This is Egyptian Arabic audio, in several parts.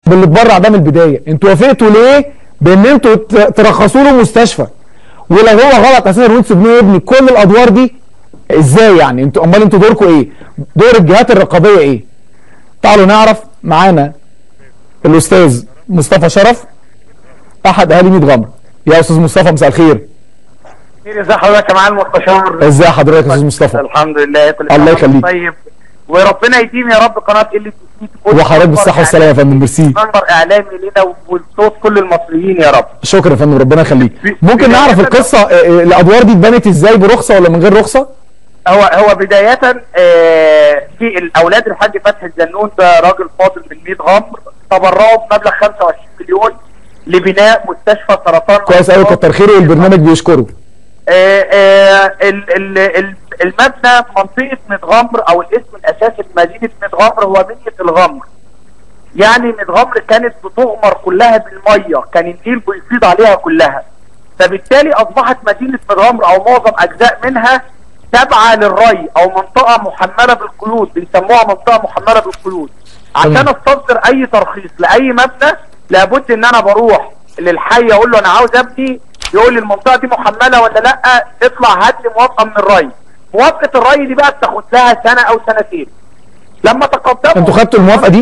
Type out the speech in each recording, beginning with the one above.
باللي اتبرع ده من البدايه انتوا وافقتوا ليه بان انتوا ت- ترخصوا له مستشفى ولو هو غلط اساسا وانتوا تسيبوه يبني كل الادوار دي ازاي يعني انتوا امال انتوا دوركم ايه دور الجهات الرقابيه ايه تعالوا نعرف معانا الاستاذ مصطفى شرف احد اهالي ميت غمر يا استاذ مصطفى مساء الخير ازي حضرتك يا معالي المستشار ازي حضرتك يا استاذ مصطفى الحمد لله كل الله سنة وانت يخليك. طيب وربنا يديم يا رب قناه ال وحضرتك بالصحه والسلامه يا فندم ميرسي منبر اعلامي لنا وصوت كل المصريين يا رب شكرا يا فندم ربنا يخليك في- ممكن في نعرف بداية- القصه آه، آه، الادوار دي اتبنت ازاي برخصه ولا من غير رخصه هو هو بدايه آه، في الاولاد الحاج فتحي الزنون ده راجل فاضل من 100 غمر تبرعوا بمبلغ 25 مليون لبناء مستشفى سرطان كويس قوي كتر خيره والبرنامج بيشكره آه، آه، ال- ال- ال- المبنى في منطقه متغمر او الاسم الاساسي لمدينه متغمر هو بنيه الغمر يعني متغمر كانت بتغمر كلها بالميه كان النيل بيفيض عليها كلها فبالتالي اصبحت مدينه متغمر او معظم اجزاء منها تابعه للري او منطقه محمله بالقيود بنسموها منطقه محمله بالقيود عشان تمام. استصدر اي ترخيص لاي مبنى لابد ان انا بروح للحي اقول له انا عاوز ابني يقول لي المنطقه دي محمله ولا لا اطلع هات لي موافقه من الري موافقه الري دي بقى بتاخد لها سنه او سنتين لما تقدموا انتوا خدتوا الموافقه دي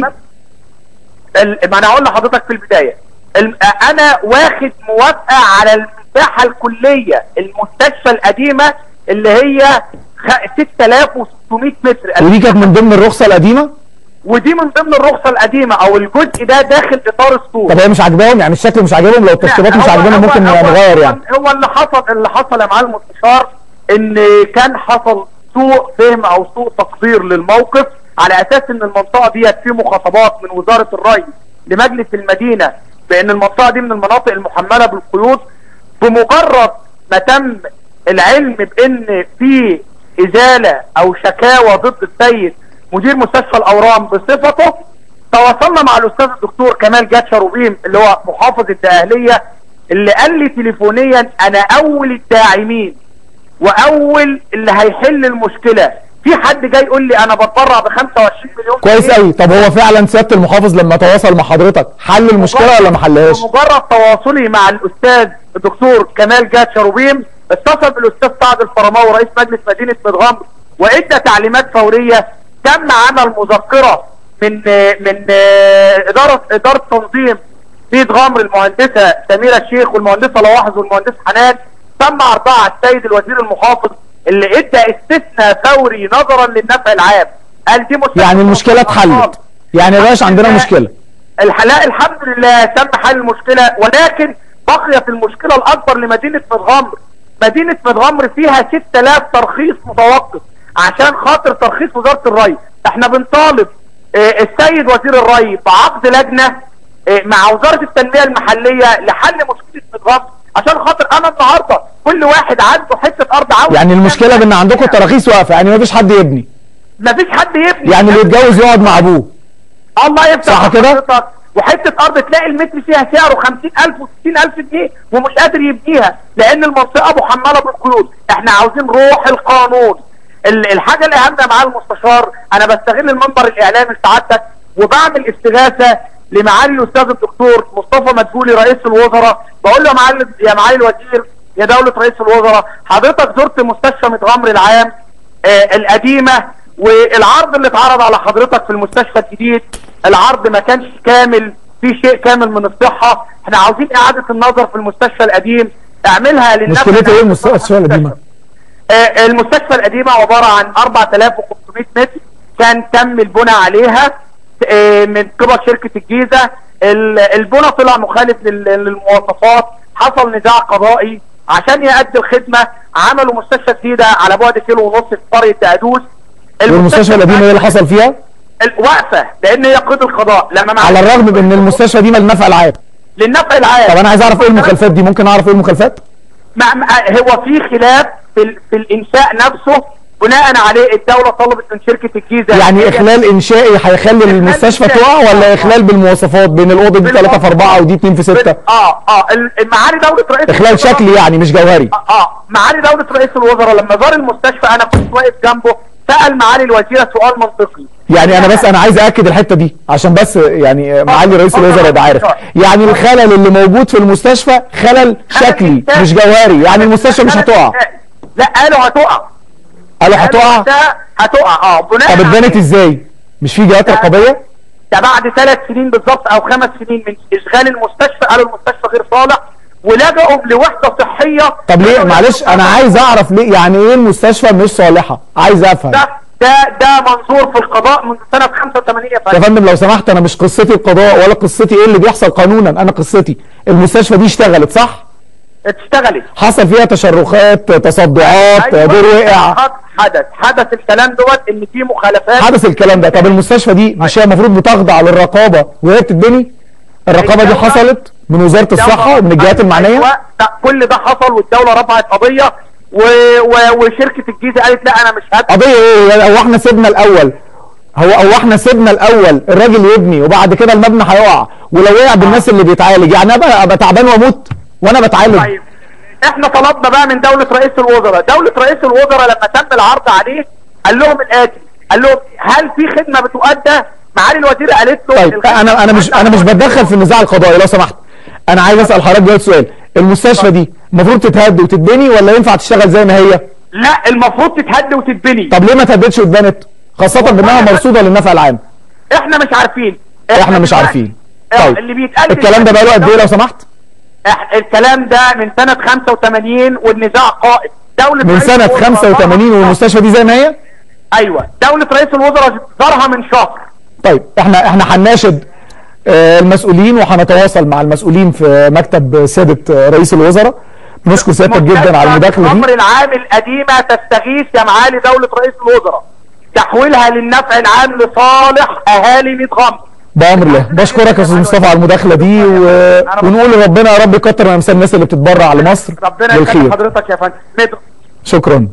ال- ما انا اقول لحضرتك في البدايه الم- انا واخد موافقه على المساحه الكليه المستشفى القديمه اللي هي خ- 6600 متر ودي كانت من ضمن الرخصه القديمه ودي من ضمن الرخصه القديمه او الجزء ده داخل اطار السور طب هي مش عاجباهم يعني الشكل مش عاجبهم لو التشطيبات مش هو- عاجبانا هو- ممكن هو- نغير يعني هو اللي حصل اللي حصل يا معالي المستشار ان كان حصل سوء فهم او سوء تقدير للموقف على اساس ان المنطقه ديت في مخاطبات من وزاره الري لمجلس المدينه بان المنطقه دي من المناطق المحمله بالقيود بمجرد ما تم العلم بان في ازاله او شكاوى ضد السيد مدير مستشفى الاورام بصفته تواصلنا مع الاستاذ الدكتور كمال جاد شروبيم اللي هو محافظ الدقهليه اللي قال لي تليفونيا انا اول الداعمين واول اللي هيحل المشكله في حد جاي يقول لي انا بتبرع ب 25 مليون كويس جنيه. قوي طب هو فعلا سياده المحافظ لما تواصل مع حضرتك حل المشكله ولا ما حلهاش بمجرد تواصلي مع الاستاذ الدكتور كمال جاد شروبيم اتصل بالاستاذ سعد الفرماوي رئيس مجلس مدينه مدغمر وادى تعليمات فوريه تم عمل مذكره من من اداره اداره تنظيم ميت غمر المهندسه سميره الشيخ والمهندسه لواحظ والمهندس حنان تم عرضها على السيد الوزير المحافظ اللي ادى استثناء فوري نظرا للنفع العام قال دي مستشفى يعني المشكله اتحلت يعني يا باشا عندنا مشكله الحلاق الحمد لله تم حل المشكلة ولكن بقيت المشكلة الأكبر لمدينة متغمر مدينة متغمر فيها 6000 ترخيص متوقف عشان خاطر ترخيص وزارة الري احنا بنطالب اه السيد وزير الري بعقد لجنة اه مع وزارة التنمية المحلية لحل مشكلة متغمر عشان خاطر انا النهاردة كل واحد عنده حتة ارض عاوز يعني المشكله بان عندكم التراخيص واقفه يعني ما فيش حد يبني مفيش حد يبني يعني اللي يتجوز يقعد مع ابوه الله يفتح صح كده؟ حضرتك. وحته ارض تلاقي المتر فيها سعره 50000 و60000 جنيه ومش قادر يبنيها لان المنطقه محمله بالقيود احنا عاوزين روح القانون ال- الحاجه الاهم مع المستشار انا بستغل المنبر الاعلامي لسعادتك وبعمل استغاثه لمعالي الاستاذ الدكتور مصطفى مدبولي رئيس الوزراء بقول له يا معالي يا معالي الوزير يا دوله رئيس الوزراء حضرتك زرت مستشفى متغمر العام آه القديمه والعرض اللي اتعرض على حضرتك في المستشفى الجديد العرض ما كانش كامل في شيء كامل من الصحه احنا عاوزين اعاده النظر في المستشفى القديم اعملها للناس مشكلتها ايه المستشفى القديمه آه المستشفى القديمه عباره عن 4500 متر كان تم البناء عليها آه من قبل شركه الجيزه ال- البنى طلع مخالف لل- للمواصفات حصل نزاع قضائي عشان يأدي الخدمه عملوا مستشفى جديده على بعد كيلو ونص في قريه تأدوس والمستشفى القديمه ايه اللي حصل فيها واقفه لان هي قيد القضاء لما مع على الرغم من ان المستشفى دي للنفع العام للنفع العام طب انا عايز اعرف ايه المخالفات دي ممكن اعرف ايه المخالفات مع مع هو في خلاف في, ال- في الانشاء نفسه بناء عليه الدوله طلبت من شركه الجيزه يعني هي- اخلال انشائي هيخلي المستشفى إنشائي. تقع ولا اخلال بالمواصفات بين الاوضه دي 3 في 4 ودي 2 في 6 اه اه ال- معالي دوله رئيس اخلال الوزراء- شكلي يعني مش جوهري اه اه معالي دوله رئيس الوزراء لما زار المستشفى انا كنت واقف جنبه سال معالي الوزيره سؤال منطقي يعني انا بس انا عايز ااكد الحته دي عشان بس يعني معالي رئيس الوزراء يبقى عارف يعني الخلل اللي موجود في المستشفى خلل شكلي مش جوهري يعني المستشفى مش هتقع لا قالوا هتقع قالوا هتقع ده هتقع اه بناء طب اتبنت على- ازاي مش في جهات رقابيه ده بعد ثلاث سنين بالظبط او خمس سنين من اشغال المستشفى قالوا المستشفى غير صالح ولجأوا لوحده صحيه طب ليه معلش انا عايز اعرف ليه يعني ايه المستشفى مش صالحه عايز افهم ده ده ده منظور في القضاء من سنه 85 يا يا فندم فندم لو سمحت انا مش قصتي القضاء ولا قصتي ايه اللي بيحصل قانونا انا قصتي المستشفى دي اشتغلت صح اشتغلت حصل فيها تشرخات تصدعات أيوة، دور وقع حدث حدث الكلام دوت ان في مخالفات حدث الكلام ده طب المستشفى دي مش هي المفروض بتخضع للرقابه وهي بتتبني الرقابه دي الدولة- حصلت من وزاره الصحه ومن الجهات المعنيه أيوة، ده كل ده حصل والدوله رفعت قضيه و... و... وشركه الجيزه قالت لا انا مش هدفع قضيه ايه يعني هو احنا سيبنا الاول هو هو احنا سيبنا الاول الراجل يبني وبعد كده المبنى هيقع ولو وقع بالناس اللي بيتعالج يعني ابقى ابقى تعبان واموت وانا بتعالج طيب احنا طلبنا بقى من دولة رئيس الوزراء دولة رئيس الوزراء لما تم العرض عليه قال لهم الاتي قال لهم هل في خدمة بتؤدى معالي الوزير قالت له طيب الخدمة انا انا مش انا مش بتدخل في النزاع القضائي لو سمحت انا عايز اسال حضرتك دلوقتي سؤال المستشفى دي المفروض تتهد وتتبني ولا ينفع تشتغل زي ما هي لا المفروض تتهد وتتبني طب ليه ما تهدتش واتبنت خاصه بانها مرصوده للنفع العام احنا مش عارفين احنا مش دلوقتي- عارفين اه، طيب اللي بيتقال الكلام ده بقاله قد ايه لو سمحت اح- الكلام ده من سنة 85 والنزاع قائم دولة من رئيس سنه الوزراء 85 ظهرها- والمستشفى دي زي ما هي ايوه دولة رئيس الوزراء ظهرها من شهر طيب احنا احنا هنناشد آه، المسؤولين وهنتواصل مع المسؤولين في مكتب سياده آه، رئيس الوزراء بنشكر سيادتك جدا على المداخله الامر دي العام القديمه تستغيث يا معالي دوله رئيس الوزراء تحويلها للنفع العام لصالح اهالي ميت غمر بامر الله بشكرك يا استاذ مصطفى على المداخله دي و... ونقول لربنا يا رب يكتر من امثال الناس اللي بتتبرع لمصر ربنا يخلي للخير حضرتك يا فندم ميت- شكرا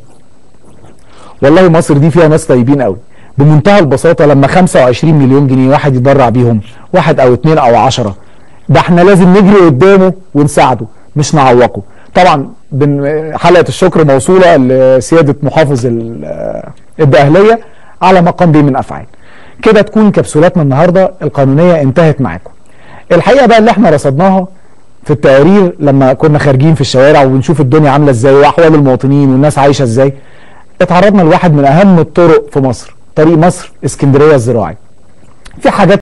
والله مصر دي فيها ناس طيبين قوي بمنتهى البساطة لما 25 مليون جنيه واحد يتبرع بيهم واحد او اتنين او عشرة ده احنا لازم نجري قدامه ونساعده مش نعوقه طبعا بن- حلقة الشكر موصولة لسيادة محافظ ال- الدقهلية على ما قام به من افعال كده تكون كبسولاتنا النهاردة القانونية انتهت معاكم الحقيقة بقى اللي احنا رصدناها في التقارير لما كنا خارجين في الشوارع وبنشوف الدنيا عامله ازاي واحوال المواطنين والناس عايشه ازاي اتعرضنا لواحد من اهم الطرق في مصر طريق مصر اسكندريه الزراعي في حاجات